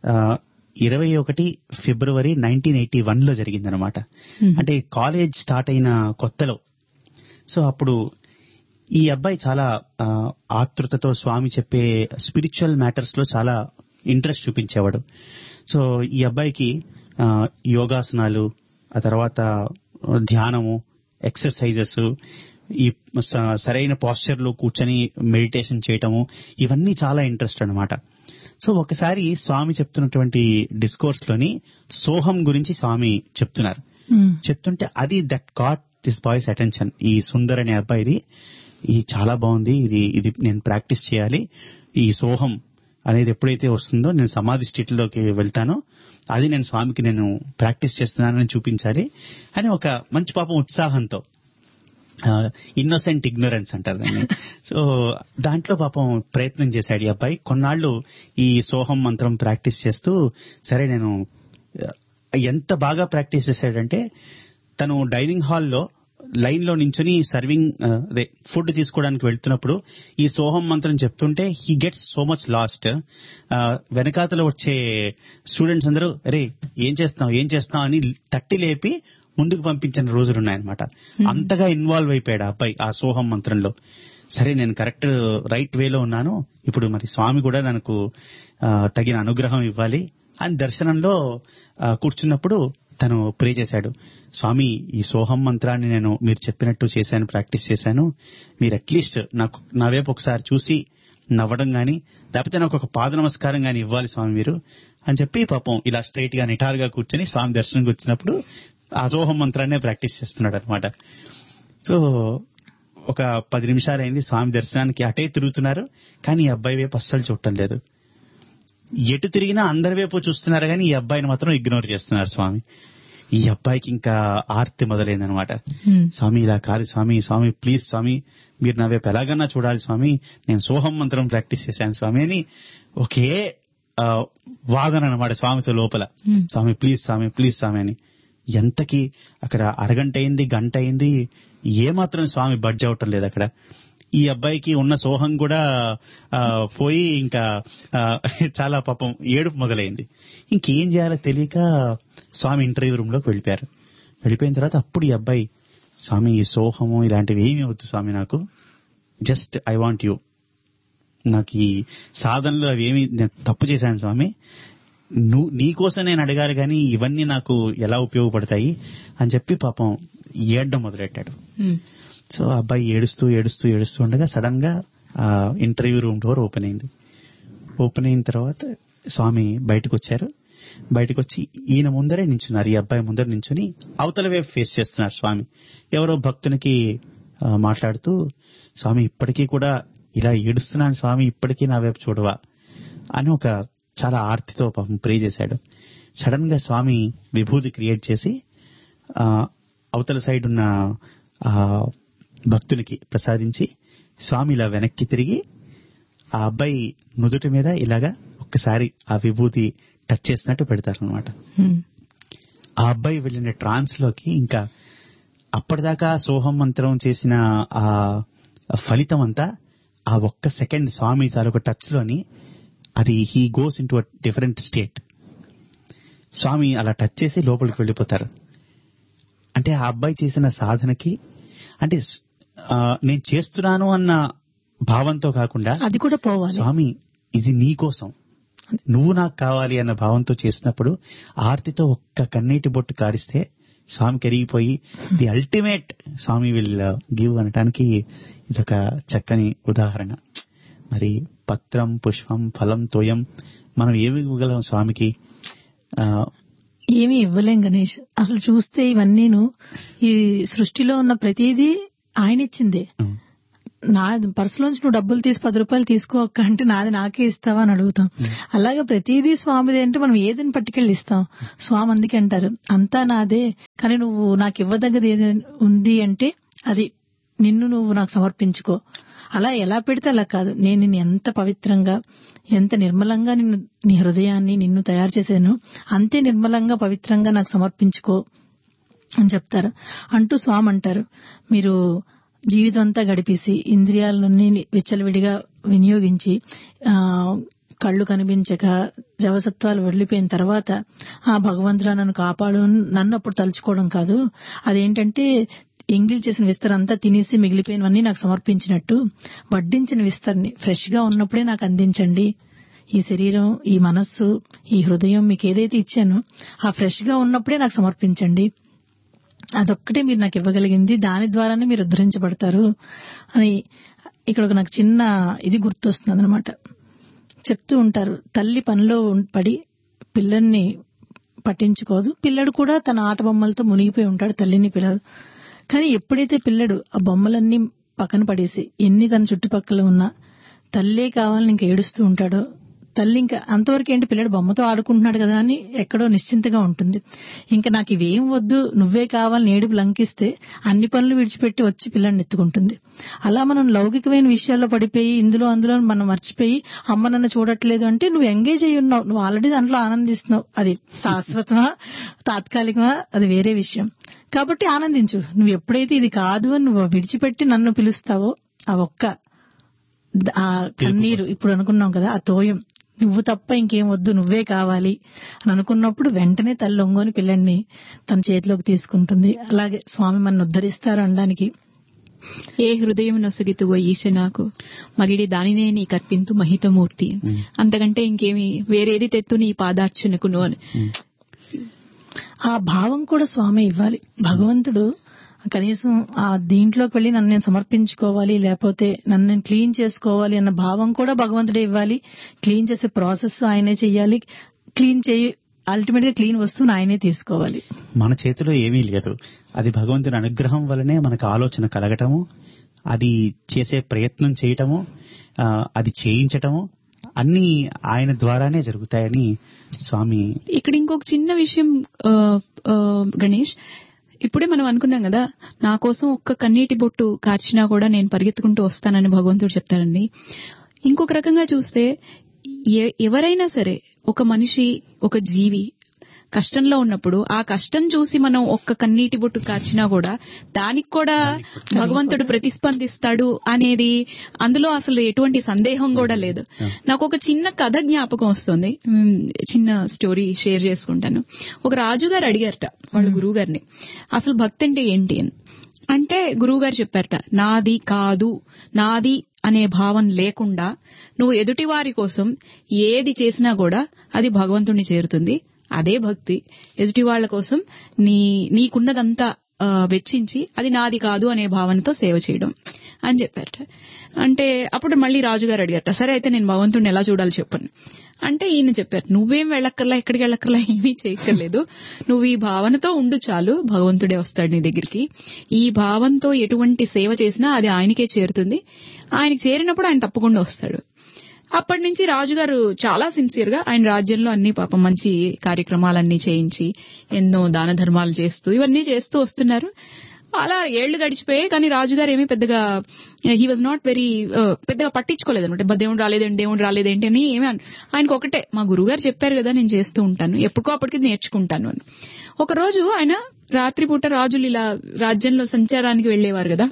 ఇరవై ఒకటి ఫిబ్రవరి నైన్టీన్ ఎయిటీ వన్ లో జరిగిందనమాట Hmm. అంటే కాలేజ్ స్టార్ట్ అయిన కొత్తలో సో అప్పుడు ఈ అబ్బాయి చాలా ఆ, ఆతృతతో స్వామి చెప్పే స్పిరిచువల్ మ్యాటర్స్ లో చాలా ఇంట్రెస్ట్ చూపించేవాడు సో ఈ అబ్బాయికి ఆ, యోగాసనాలు ఆ తర్వాత ధ్యానము ఎక్సర్సైజెస్ ఈ స- సరైన posture లో కూర్చొని మెడిటేషన్ చేయటము ఇవన్నీ చాలా ఇంట్రెస్ట్ అన్నమాట సో ఒకసారి స్వామి చెప్తున్నటువంటి డిస్కోర్స్ లోని సోహం గురించి స్వామి చెప్తున్నారు ఉమ్, చెప్తుంటే అది that caught this boy's attention ఈ సుందర్ అనే అబ్బాయిది ఇది చాలా బాగుంది ఇది ఇది నేను ప్రాక్టీస్ చేయాలి ఈ సోహం అనేది ఎప్పుడైతే వస్తుందో నేను సమాధి స్థితిలోకి వెళ్తానో అది నేను స్వామికి నేను ప్రాక్టీస్ చేస్తున్నానని చూపించాలి అని ఒక మంచి పాపం ఉత్సాహంతో ఇన్నోసెంట్ ఇగ్నోరెన్స్ అంటారు దాన్ని సో దాంట్లో పాపం ప్రయత్నం చేశాడు ఈ అబ్బాయి కొన్నాళ్ళు ఈ సోహం మంత్రం ప్రాక్టీస్ చేస్తూ సరే నేను ఆ, ఎంత బాగా ప్రాక్టీస్ చేశాడంటే తను డైనింగ్ హాల్లో లైన్ లో నించుని సర్వింగ్ ఆ, అదే ఫుడ్ తీసుకోవడానికి వెళ్తున్నప్పుడు ఈ సోహం మంత్రం చెప్తుంటే he gets so much lost వెనకాతల వచ్చే స్టూడెంట్స్ అందరూ అరే ఏం చేస్తున్నావు ఏం చేస్తున్నావు అని తట్టి లేపి ముందుకు పంపించిన రోజులు ఉన్నాయన్నమాట అంతగా ఇన్వాల్వ్ అయిపోయాడు ఆ అబ్బాయి ఆ సోహం మంత్రంలో సరే నేను కరెక్ట్ రైట్ వేలో ఉన్నాను ఇప్పుడు మరి స్వామి కూడా నాకు ఆ, తగిన అనుగ్రహం ఇవ్వాలి అని దర్శనంలో ఆ, కూర్చున్నప్పుడు తను ప్రే చేశాడు స్వామి ఈ సోహం మంత్రాన్ని నేను మీరు చెప్పినట్టు చేశాను ప్రాక్టీస్ చేశాను మీరు అట్లీస్ట్ నాకు నా వైపు ఒకసారి చూసి నవ్వడం గాని లేకపోతే నాకు ఒక పాద నమస్కారం గాని ఇవ్వాలి స్వామి మీరు అని చెప్పి పాపం ఇలా స్ట్రైట్ గా నిటారుగా కూర్చొని స్వామి దర్శనంకి వచ్చినప్పుడు ఆ సోహం మంత్రాన్నే ప్రాక్టీస్ చేస్తున్నాడు అనమాట సో ఒక పది నిమిషాలు అయింది స్వామి దర్శనానికి అటే తిరుగుతున్నారు కానీ ఈ అబ్బాయి వైపు అస్సలు చూడటం లేదు ఎటు తిరిగినా అందరి వైపు చూస్తున్నారు కానీ ఈ అబ్బాయిని మాత్రం ఇగ్నోర్ చేస్తున్నారు స్వామి ఈ అబ్బాయికి ఇంకా ఆర్తి మొదలైందనమాట Hmm. స్వామి ఇలా కాదు స్వామి స్వామి ప్లీజ్ స్వామి మీరు నా వైపు ఎలాగన్నా చూడాలి స్వామి నేను సోహం మంత్రం ప్రాక్టీస్ చేశాను స్వామి అని ఒకే ఆ, వాదన అనమాట స్వామితో లోపల Hmm. Swami please Swami please Swami అని ఎంతకి అక్కడ అరగంట అయింది గంట అయింది ఏమాత్రం స్వామి బడ్జ్ అవటం లేదు అక్కడ ఈ అబ్బాయికి ఉన్న సోహం కూడా ఆ, పోయి ఇంకా ఆ, చాలా పాపం ఏడుపు మొదలైంది ఇంకేం చేయాలో తెలియక స్వామి ఇంటర్వ్యూ రూమ్ లోకి వెళ్ళిపోయారు వెళ్ళిపోయిన తర్వాత అప్పుడు ఈ అబ్బాయి స్వామి ఈ సోహము ఇలాంటివి ఏమీ వద్దు స్వామి నాకు జస్ట్ ఐ వాంట్ యూ నాకు ఈ సాధనలు అవి ఏమి నేను తప్పు చేశాను స్వామి నువ్వు నీకోసం నేను అడగాలి కానీ ఇవన్నీ నాకు ఎలా ఉపయోగపడతాయి అని చెప్పి పాపం ఏడ్డం మొదలెట్టాడు Hmm. సో ఆ అబ్బాయి ఏడుస్తూ ఏడుస్తూ ఏడుస్తూ ఉండగా సడన్ గా ఆ ఇంటర్వ్యూ రూమ్ డోర్ ఓపెన్ అయింది ఓపెన్ అయిన తర్వాత స్వామి బయటకు వచ్చారు బయటకు వచ్చి ఈయన ముందరే నించున్నారు ఈ అబ్బాయి ముందర నించుని అవతల వైపు ఫేస్ చేస్తున్నారు స్వామి ఎవరో భక్తునికి ఆ, మాట్లాడుతూ స్వామి ఇప్పటికీ కూడా ఇలా ఏడుస్తున్నాను స్వామి ఇప్పటికీ నా వైపు చూడవా అని ఒక చాలా ఆర్తితో పాపం ప్రే చేశాడు సడన్ గా స్వామి విభూతి క్రియేట్ చేసి ఆ, అవతల సైడ్ ఉన్న ఆ భక్తునికి ప్రసాదించి స్వామి ఇలా వెనక్కి తిరిగి ఆ అబ్బాయి నుదుటి మీద ఇలాగా ఒక్కసారి ఆ విభూతి టచ్ చేసినట్టు పెడతారు అనమాట Hmm. ఆ అబ్బాయి వెళ్ళిన ట్రాన్స్ లోకి ఇంకా అప్పటిదాకా సోహం మంత్రం చేసిన ఆ ఫలితం అంతా ఆ ఒక్క సెకండ్ స్వామి తాలూకు టచ్ లోని అది he goes into different state Swami అలా టచ్ చేసి లోపలికి వెళ్ళిపోతారు అంటే ఆ అబ్బాయి చేసిన సాధనకి అంటే స్- ఆ, నేను చేస్తున్నాను అన్న భావంతో కాకుండా అది కూడా పోవాలి స్వామి ఇది నీ కోసం నువ్వు నాకు కావాలి అన్న భావంతో చేసినప్పుడు ఆర్తితో ఒక్క కన్నీటి బొట్టు కారిస్తే స్వామి కరిగిపోయి the ultimate Swami will give అనటానికి ఇదొక చక్కని ఉదాహరణ మరి పత్రం పుష్పం ఫలం తోయం మనం ఏమి ఇవ్వగలం స్వామికి ఆ, ఏమీ ఇవ్వలేం గణేష్ అసలు చూస్తే ఇవన్నీను ఈ సృష్టిలో ఉన్న ప్రతిదీ ఆయన ఇచ్చిందే ఉమ్, నా పర్సులోంచి నువ్వు డబ్బులు తీసి పది రూపాయలు తీసుకో అక్క అంటే నాది నాకే ఇస్తావా అని అడుగుతాం అలాగే ప్రతిదీ స్వామిది అంటే మనం ఏదని పట్టుకెళ్ళి ఇస్తాం స్వామి అందుకే అంటారు అంతా నాదే కానీ నువ్వు నాకు ఇవ్వదగ్గది ఏది ఉంది అంటే అది నిన్ను నువ్వు నాకు సమర్పించుకో అలా ఎలా పెడితే అలా కాదు నేను నిన్ను ఎంత పవిత్రంగా ఎంత నిర్మలంగా నిన్ను నీ హృదయాన్ని నిన్ను తయారు చేశాను అంతే నిర్మలంగా పవిత్రంగా నాకు సమర్పించుకో అని చెప్తారు అంటూ స్వామి అంటారు మీరు జీవితం అంతా గడిపేసి ఇంద్రియాలన్నీ విచ్చలవిడిగా వినియోగించి ఆ కళ్ళు కనిపించక జవసత్వాలు వదిలిపోయిన తర్వాత ఆ భగవంతుడా నన్ను కాపాడు అని నన్ను అప్పుడు తలుచుకోవడం కాదు అదేంటంటే ఎంగిల్ చేసిన విస్తర్ అంతా తినేసి మిగిలిపోయినవన్నీ నాకు సమర్పించినట్టు వడ్డించిన విస్తర్ని ఫ్రెష్ గా ఉన్నప్పుడే నాకు అందించండి ఈ శరీరం ఈ మనస్సు ఈ హృదయం మీకు ఏదైతే ఇచ్చానో ఆ ఫ్రెష్ గా ఉన్నప్పుడే నాకు సమర్పించండి అదొక్కటే మీరు నాకు ఇవ్వగలిగింది దాని ద్వారానే మీరు ఉద్ధరించబడతారు అని ఇక్కడ ఒక నాకు చిన్న ఇది గుర్తొస్తుంది అనమాట చెప్తూ ఉంటారు తల్లి పనిలో ఉం- పడి పిల్లల్ని పట్టించుకోదు పిల్లడు కూడా తన ఆట బొమ్మలతో మునిగిపోయి ఉంటాడు తల్లిని పిల్లలు కానీ ఎప్పుడైతే పిల్లడు ఆ బొమ్మలన్నీ పక్కన పడేసి ఎన్ని తన చుట్టుపక్కల ఉన్నా తల్లే కావాలని ఇంక ఏడుస్తూ ఉంటాడో తల్లి ఇంకా అంతవరకు ఏంటి పిల్లడు బొమ్మతో ఆడుకుంటున్నాడు కదా అని ఎక్కడో నిశ్చింతగా ఉంటుంది ఇంకా నాకు ఇవేం వద్దు నువ్వే కావాలని ఏడుపు లంకిస్తే అన్ని పనులు విడిచిపెట్టి వచ్చి పిల్లని ఎత్తుకుంటుంది అలా మనం లౌకికమైన విషయాల్లో పడిపోయి ఇందులో అందులో మనం మర్చిపోయి అమ్మ నన్ను చూడట్లేదు అంటే నువ్వు ఎంగేజ్ అయి ఉన్నావు నువ్వు ఆల్రెడీ దాంట్లో ఆనందిస్తున్నావు అది శాశ్వతమా తాత్కాలికమా అది వేరే విషయం కాబట్టి ఆనందించు నువ్వు ఎప్పుడైతే ఇది కాదు అని నువ్వు విడిచిపెట్టి నన్ను పిలుస్తావో ఆ ఒక్క ద- ఆ కన్నీరు ఇప్పుడు అనుకున్నాం కదా ఆ తోయం నువ్వు తప్ప ఇంకేం వద్దు నువ్వే కావాలి అని అనుకున్నప్పుడు వెంటనే తల్లి ఒంగోని పిల్లల్ని తన చేతిలోకి తీసుకుంటుంది అలాగే స్వామి మన ఉద్ధరిస్తారు అనడానికి ఏ హృదయం నొసగితువో ఈశ నాకు మగిడి దానినే నీ కర్పింతు మహితమూర్తి అంతకంటే ఇంకేమి వేరేది తెత్తు నీ పాదార్చనకును అని ఆ భావం కూడా స్వామి ఇవ్వాలి భగవంతుడు కనీసం ఆ దీంట్లోకి వెళ్ళి నన్ను నేను సమర్పించుకోవాలి లేకపోతే నన్ను నేను క్లీన్ చేసుకోవాలి అన్న భావం కూడా భగవంతుడే ఇవ్వాలి క్లీన్ చేసే ప్రాసెస్ ఆయనే చెయ్యాలి క్లీన్ చేయి అల్టిమేట్ గా క్లీన్ వస్తువుని ఆయనే తీసుకోవాలి మన చేతిలో ఏమీ లేదు అది భగవంతుని అనుగ్రహం వల్లనే మనకు ఆలోచన కలగటము అది చేసే ప్రయత్నం చేయటము ఆ, అది చేయించటము అన్ని ఆయన ద్వారానే జరుగుతాయని స్వామి ఇక్కడ ఇంకొక చిన్న విషయం ఆ, ఆ, గణేష్ ఇప్పుడే మనం అనుకున్నాం కదా నా కోసం ఒక్క కన్నీటి బొట్టు కార్చినా కూడా నేను పరిగెత్తుకుంటూ వస్తానని భగవంతుడు చెప్తారండి ఇంకొక రకంగా చూస్తే ఎ- ఎవరైనా సరే ఒక మనిషి ఒక జీవి కష్టంలో ఉన్నప్పుడు ఆ కష్టం చూసి మనం ఒక్క కన్నీటి బొట్టు కార్చినా కూడా దానికి కూడా భగవంతుడు ప్రతిస్పందిస్తాడు అనేది అందులో అసలు ఎటువంటి సందేహం కూడా లేదు నాకు ఒక చిన్న కథ జ్ఞాపకం వస్తుంది ఉమ్, చిన్న స్టోరీ షేర్ చేసుకుంటాను ఒక రాజుగారు అడిగారట వాళ్ళ గురువు గారిని అసలు భక్తి అంటే ఏంటి అని అంటే గురువు గారు చెప్పారట నాది కాదు నాది అనే భావం లేకుండా నువ్వు ఎదుటి వారి కోసం ఏది చేసినా కూడా అది భగవంతుణ్ణి చేరుతుంది అదే భక్తి ఎదుటి వాళ్ళ కోసం నీ నీకున్నదంతా ఆ, వెచ్చించి అది నాది కాదు అనే భావనతో సేవ చేయడం అని చెప్పారట అంటే అప్పుడు మళ్ళీ రాజుగారు అడిగారట సరే అయితే నేను భగవంతుడిని ఎలా చూడాలి చెప్పండి అంటే ఈయన చెప్పారు నువ్వేం వెళ్ళక్కర్లా ఎక్కడికి వెళ్ళక్కర్లా ఏమీ చేయక్కర్లేదు నువ్వు ఈ భావనతో ఉండు చాలు భగవంతుడే వస్తాడు నీ దగ్గరికి ఈ భావంతో ఎటువంటి సేవ చేసినా అది ఆయనకే చేరుతుంది ఆయనకి చేరినప్పుడు ఆయన తప్పకుండా వస్తాడు అప్పటి నుంచి రాజుగారు చాలా సిన్సియర్ గా ఆయన రాజ్యంలో అన్ని పాపం మంచి కార్యక్రమాలన్నీ చేయించి ఎన్నో దాన ధర్మాలు చేస్తూ ఇవన్నీ చేస్తూ వస్తున్నారు అలా ఏళ్లు గడిచిపోయాయి కానీ రాజుగారు ఏమీ పెద్దగా హీ వాజ్ నాట్ వెరీ పెద్దగా పట్టించుకోలేదు అనమాట దేవుడు రాలేదేంటి దేవుడు రాలేదేంటి అని ఏమి అన్- ఆయనకు ఒకటే మా గురుగారు చెప్పారు కదా నేను చేస్తూ ఉంటాను ఎప్పటికో అప్పటికి నేర్చుకుంటాను అని ఒక రోజు ఆయన రాత్రిపూట రాజులు ఇలా రాజ్యంలో సంచారానికి వెళ్లేవారు కదా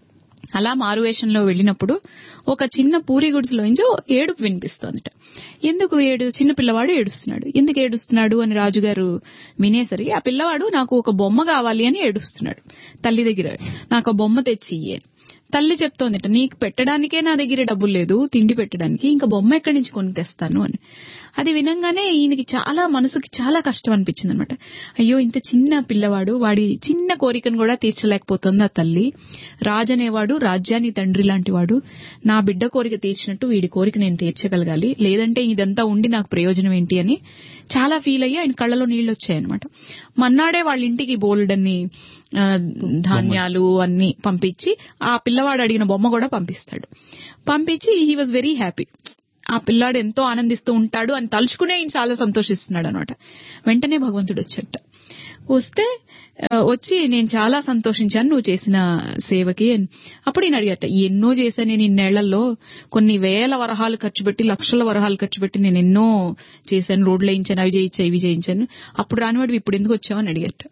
అలా మారువేషంలో వెళ్ళినప్పుడు ఒక చిన్న పూరి గుడిసెలోంచి ఓ ఏడుపు వినిపిస్తోందట ఎందుకు ఏడు చిన్న పిల్లవాడు ఏడుస్తున్నాడు ఎందుకు ఏడుస్తున్నాడు అని రాజుగారు వినేసరికి ఆ పిల్లవాడు నాకు ఒక బొమ్మ కావాలి అని ఏడుస్తున్నాడు తల్లి దగ్గర నాకు ఆ బొమ్మ తెచ్చి ఇయ్యి అని. తల్లి చెప్తోందట నీకు పెట్టడానికే నా దగ్గర డబ్బులు లేదు తిండి పెట్టడానికి ఇంకా బొమ్మ ఎక్కడి నుంచి కొని తెస్తాను అని అది వినంగానే ఈయనకి చాలా మనసుకి చాలా కష్టం అనిపించింది అనమాట అయ్యో ఇంత చిన్న పిల్లవాడు వాడి చిన్న కోరికను కూడా తీర్చలేకపోతుంది ఆ తల్లి రాజు అనేవాడు రాజ్యాన్ని తండ్రి లాంటి వాడు నా బిడ్డ కోరిక తీర్చినట్టు వీడి కోరిక నేను తీర్చగలగాలి లేదంటే ఇదంతా ఉండి నాకు ప్రయోజనం ఏంటి అని చాలా ఫీల్ అయ్యి ఆయన కళ్ళలో నీళ్లు వచ్చాయన్నమాట మన్నాడే వాళ్ళ ఇంటికి బోల్డ్ అన్ని ఆ, ధాన్యాలు అన్ని పంపించి ఆ పిల్లవాడు అడిగిన బొమ్మ కూడా పంపిస్తాడు పంపించి హీ వాజ్ వెరీ హ్యాపీ ఆ పిల్లాడు ఎంతో ఆనందిస్తూ ఉంటాడు అని తలుచుకునే ఈయన చాలా సంతోషిస్తున్నాడు అనమాట వెంటనే భగవంతుడు వచ్చట వస్తే ఆ, వచ్చి నేను చాలా సంతోషించాను నువ్వు చేసిన సేవకి అని అప్పుడు ఈయన అడిగట ఎన్నో చేశాను నేను ఇన్నేళ్లలో కొన్ని వేల వరహాలు ఖర్చు పెట్టి లక్షల వరహాలు ఖర్చు పెట్టి నేను ఎన్నో చేశాను రోడ్లు వేయించాను అవి చేయించాను ఇవి చేయించాను అప్పుడు రానివాడు ఇప్పుడు ఎందుకు వచ్చావని అడిగట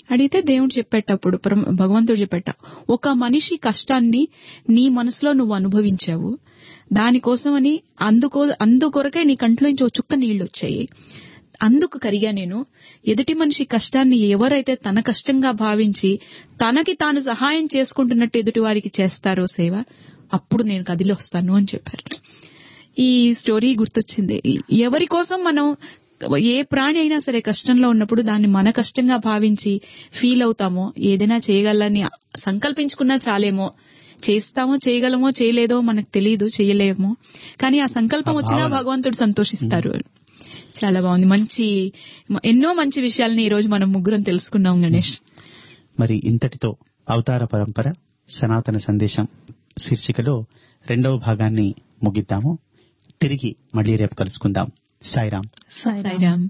అడిగితే దేవుడు చెప్పేటప్పుడు పరమ- భగవంతుడు చెప్పేట ఒక మనిషి కష్టాన్ని నీ మనసులో నువ్వు అనుభవించావు దానికోసమని అందుకో అందుకొరకే నీ కంట్లో నుంచి ఓ చుక్క నీళ్లు వచ్చాయి అందుకు కరిగా నేను ఎదుటి మనిషి కష్టాన్ని ఎవరైతే తన కష్టంగా భావించి తనకి తాను సహాయం చేసుకుంటున్నట్టు ఎదుటి వారికి చేస్తారో సేవ అప్పుడు నేను కదిలి వస్తాను అని చెప్పారు ఈ స్టోరీ గుర్తొచ్చింది ఎవరి కోసం మనం ఏ ప్రాణి అయినా సరే కష్టంలో ఉన్నప్పుడు దాన్ని మన కష్టంగా భావించి ఫీల్ అవుతామో ఏదైనా చేయగలని సంకల్పించుకున్నా చాలేమో చేస్తామో చేయగలమో చేయలేదో మనకు తెలియదు చేయలేమో కానీ ఆ సంకల్పం ఆ వచ్చినా భావన. భగవంతుడు సంతోషిస్తారు చాలా బాగుంది మంచి ఎన్నో మంచి విషయాలని ఈ రోజు మనం ముగ్గురం తెలుసుకున్నాం గణేష్ మరి ఇంతటితో అవతార పరంపర సనాతన సందేశం శీర్షికలో రెండవ భాగాన్ని ముగిద్దాము తిరిగి మళ్ళీ రేపు కలుసుకుందాం సాయిరాం సాయిరామ్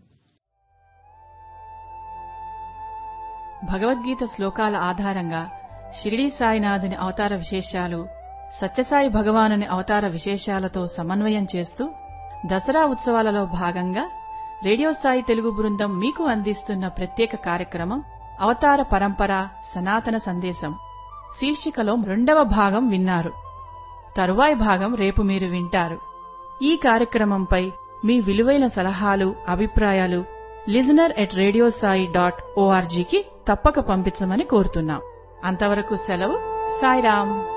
భగవద్గీత శ్లోకాల ఆధారంగా షిరిడీ సాయినాథుని అవతార విశేషాలు సత్యసాయి భగవానుని అవతార విశేషాలతో సమన్వయం చేస్తూ దసరా ఉత్సవాలలో భాగంగా రేడియో సాయి తెలుగు బృందం మీకు అందిస్తున్న ప్రత్యేక కార్యక్రమం అవతార పరంపర సనాతన సందేశం శీర్షికలో రెండవ భాగం విన్నారు తరువాయి భాగం రేపు మీరు వింటారు ఈ కార్యక్రమంపై మీ విలువైన సలహాలు అభిప్రాయాలు లిజనర్ ఎట్ రేడియోసాయి డాట్ ఓఆర్జీకి తప్పక పంపించమని కోరుతున్నాం అంతవరకు సెలవు సాయిరాం